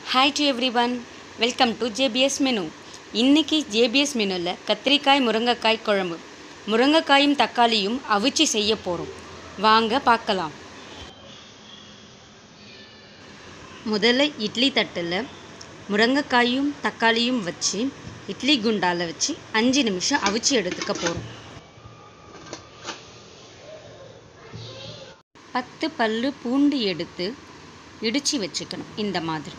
hi to everyone welcome to JBS menu இன்னைக்கு JBS மெனுவில் கத்திரிக்காய் முருங்கைக்காய் குழம்பு முருங்கைக்காயும் தக்காளியும் அவிச்சு செய்ய போகிறோம் வாங்க பார்க்கலாம் முதல்ல இட்லி தட்டில் முருங்கைக்காயும் தக்காளியும் வச்சு இட்லி குண்டால வச்சு அஞ்சு நிமிஷம் அவிச்சு எடுத்துக்க போகிறோம் பத்து பல்லு பூண்டு எடுத்து இடித்து வச்சுக்கணும் இந்த மாதிரி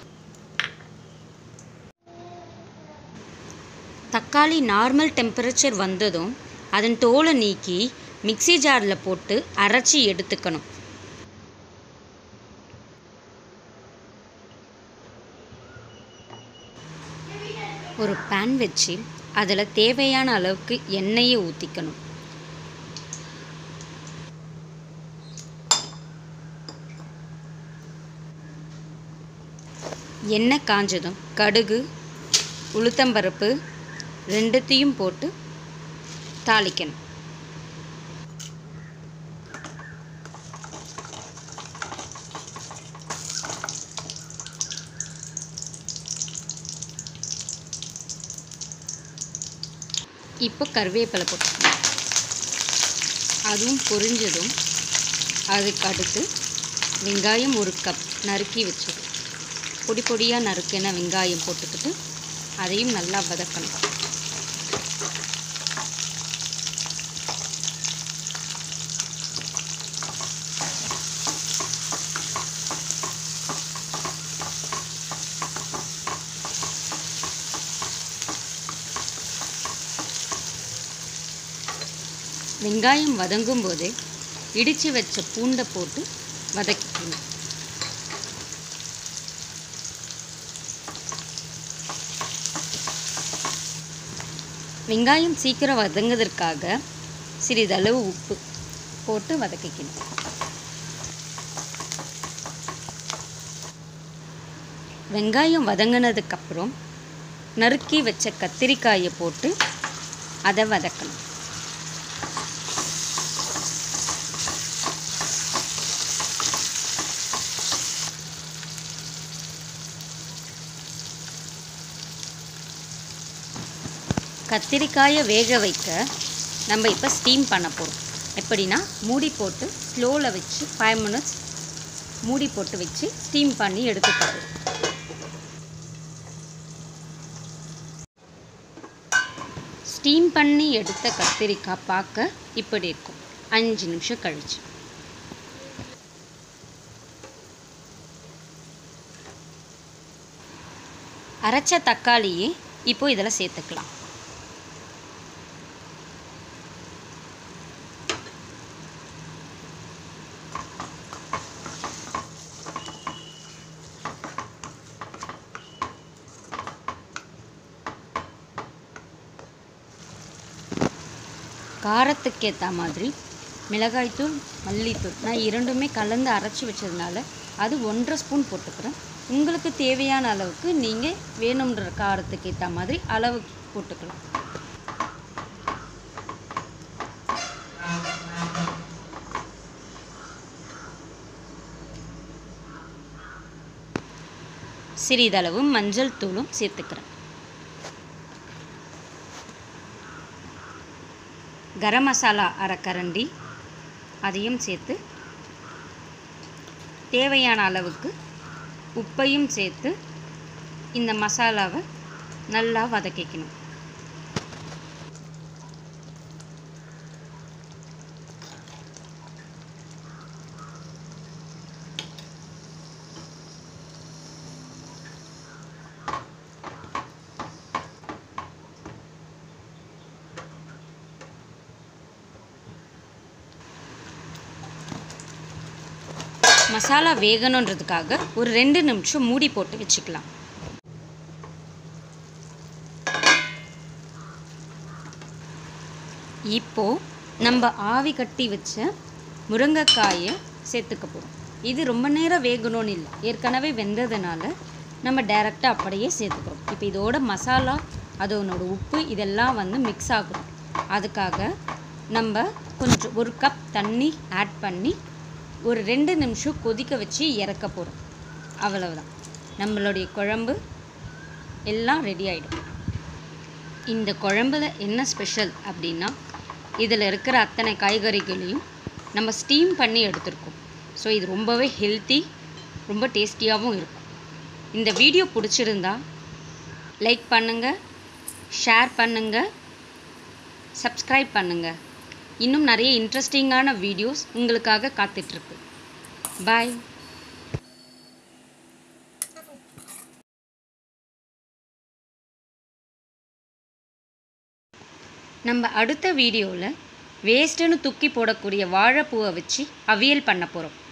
தக்காளி நார்மல் டெம்பரேச்சர் வந்ததும் அதன் தோலை நீக்கி மிக்ஸி ஜாரில் போட்டு அரைச்சி எடுத்துக்கணும் ஒரு பேன் வச்சு அதில் தேவையான அளவுக்கு எண்ணெயை ஊற்றிக்கணும் எண்ணெய் காஞ்சதும் கடுகு உளுத்தம்பருப்பு ரெண்டுத்தையும் போட்டு தாளிக்கணும் இப்போ கருவேப்பிலை போட்டுக்கணும் அதுவும் பொரிஞ்சதும் அதுக்கு அடுத்து வெங்காயம் ஒரு கப் நறுக்கி வச்சது பொடி பொடியாக நறுக்கின வெங்காயம் போட்டுக்கிட்டு அதையும் நல்லா வதக்கணும் வெங்காயம் வதங்கும் போதே இடித்து வச்ச பூண்டை போட்டு வதக்கணும் வெங்காயம் சீக்கிரம் வதங்குவதற்காக சிறிதளவு உப்பு போட்டு வதக்கிக்கணும் வெங்காயம் வதங்கினதுக்கப்புறம் நறுக்கி வச்ச கத்திரிக்காயை போட்டு அதை வதக்கணும் கத்திரிக்காயை வேக வைக்க நம்ம இப்போ ஸ்டீம் பண்ண போகிறோம் எப்படின்னா மூடி போட்டு ஸ்லோவில் வச்சு ஃபைவ் மினிட்ஸ் மூடி போட்டு வச்சு ஸ்டீம் பண்ணி எடுத்துக்கிறது ஸ்டீம் பண்ணி எடுத்த கத்திரிக்காய் பார்க்க இப்படி இருக்கும் அஞ்சு நிமிஷம் கழிச்சு அரைச்ச தக்காளியை இப்போ இதில் சேர்த்துக்கலாம் காரத்துக்கு ஏற்ற மாதிரி மிளகாய்த்தூள் மல்லித்தூள் நான் இரண்டுமே கலந்து அரைச்சி வச்சதுனால அது ஒன்றரை ஸ்பூன் போட்டுக்கிறேன் உங்களுக்கு தேவையான அளவுக்கு நீங்கள் வேணுன்ற காரத்துக்கு ஏற்ற மாதிரி அளவு போட்டுக்கலாம் சிறிதளவு மஞ்சள் தூளும் சேர்த்துக்கிறேன் கரம் மசாலா அரைக்கரண்டி அதையும் சேர்த்து தேவையான அளவுக்கு உப்பையும் சேர்த்து இந்த மசாலாவை நல்லா வதக்கிக்கணும் மசாலா வேகணுன்றதுக்காக ஒரு ரெண்டு நிமிஷம் மூடி போட்டு வச்சுக்கலாம் இப்போ நம்ம ஆவி கட்டி வச்ச முருங்கைக்காயை சேர்த்துக்க போகிறோம் இது ரொம்ப நேரம் வேகணும்னு இல்லை ஏற்கனவே வெந்ததுனால நம்ம டைரெக்டாக அப்படியே சேர்த்துக்கிறோம் இப்போ இதோட மசாலா அதனோட உப்பு இதெல்லாம் வந்து மிக்ஸ் ஆகும் அதுக்காக நம்ம கொஞ்சம் ஒரு கப் தண்ணி ஆட் பண்ணி ஒரு ரெண்டு நிமிஷம் கொதிக்க வச்சு இறக்க போகிறோம் அவ்வளவுதான் நம்மளுடைய குழம்பு எல்லாம் ரெடி ஆகிடும் இந்த குழம்புல என்ன ஸ்பெஷல் அப்படின்னா இதில் இருக்கிற அத்தனை காய்கறிகளையும் நம்ம ஸ்டீம் பண்ணி எடுத்திருக்கோம் ஸோ இது ரொம்பவே ஹெல்த்தி ரொம்ப டேஸ்டியாகவும் இருக்கும் இந்த வீடியோ பிடிச்சிருந்தா லைக் பண்ணுங்கள் ஷேர் பண்ணுங்கள் சப்ஸ்கிரைப் பண்ணுங்கள் இன்னும் நிறைய இன்ட்ரெஸ்டிங்கான வீடியோஸ் உங்களுக்காக காத்துட்ருக்கு பாய் நம்ம அடுத்த வீடியோவில் வேஸ்ட்டுன்னு தூக்கி போடக்கூடிய வாழைப்பூவை வச்சு அவியல் பண்ண போகிறோம்